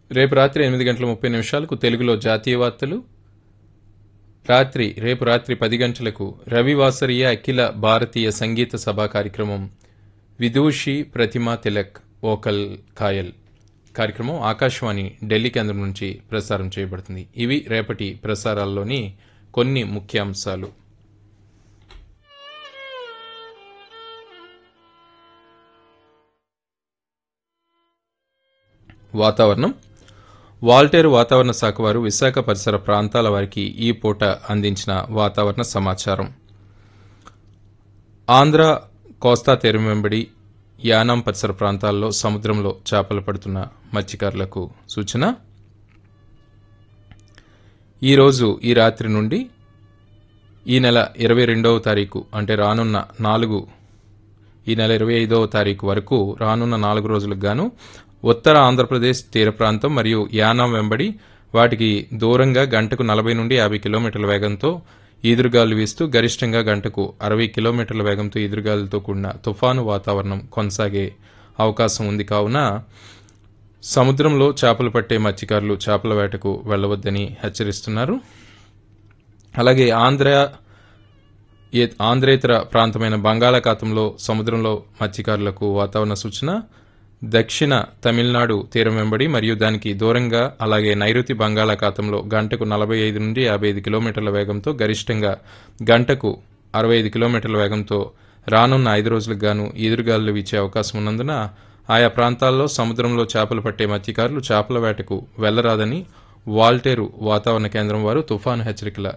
రేపు రాత్రి ఎనిమిది గంటల ముప్పై నిమిషాలకు తెలుగులో జాతీయ వార్తలు రాత్రి రేపు రాత్రి పది గంటలకు రవివాసరీయ అఖిల భారతీయ సంగీత సభా కార్యక్రమం విదూషి ప్రతిమా తిలక్ ఓకల్ కాయల్ కార్యక్రమం ఆకాశవాణి ఢిల్లీ కేంద్రం నుంచి ప్రసారం చేయబడుతుంది ఇవి రేపటి ప్రసారాల్లోని కొన్ని ముఖ్యాంశాలు వాతావరణం వాల్టేరు వాతావరణ శాఖ వారు విశాఖ పరిసర ప్రాంతాల వారికి ఈ పూట అందించిన వాతావరణ సమాచారం ఆంధ్ర కోస్తా తీరం వెంబడి యానాం పరిసర ప్రాంతాల్లో సముద్రంలో చేపలు పడుతున్న మత్స్యకారులకు సూచన ఈరోజు ఈ రాత్రి నుండి ఈ నెల ఇరవై రెండవ తారీఖు అంటే రానున్న నాలుగు ఈ నెల ఇరవై ఐదవ తారీఖు వరకు రానున్న నాలుగు రోజులకు గాను ఉత్తర ఆంధ్రప్రదేశ్ తీర ప్రాంతం మరియు యానాం వెంబడి వాటికి దూరంగా గంటకు నలభై నుండి యాభై కిలోమీటర్ల వేగంతో ఈదురుగాలు వీస్తూ గరిష్టంగా గంటకు అరవై కిలోమీటర్ల వేగంతో ఈదురుగాలులతో కూడిన తుఫాను వాతావరణం కొనసాగే అవకాశం ఉంది కావున సముద్రంలో చేపలు పట్టే మత్స్యకారులు చేపల వేటకు వెళ్లవద్దని హెచ్చరిస్తున్నారు అలాగే ఆంధ్ర ఏ- ఆంధ్రేతర ప్రాంతమైన బంగాళాఖాతంలో సముద్రంలో మత్స్యకారులకు వాతావరణ సూచన దక్షిణ తమిళనాడు తీరం వెంబడి మరియు దానికి దూరంగా అలాగే నైరుతి బంగాళాఖాతంలో గంటకు నలభై ఐదు నుండి యాభై ఐదు కిలోమీటర్ల వేగంతో గరిష్టంగా గంటకు అరవై ఐదు కిలోమీటర్ల వేగంతో రానున్న ఐదు రోజులకు గాను ఈదురుగాలులు వీచే అవకాశం ఉన్నందున ఆయా ప్రాంతాల్లో సముద్రంలో చేపలు పట్టే మత్స్యకారులు చేపల వేటకు వెళ్లరాదని వాల్టేరు వాతావరణ కేంద్రం వారు తుఫాను హెచ్చరికల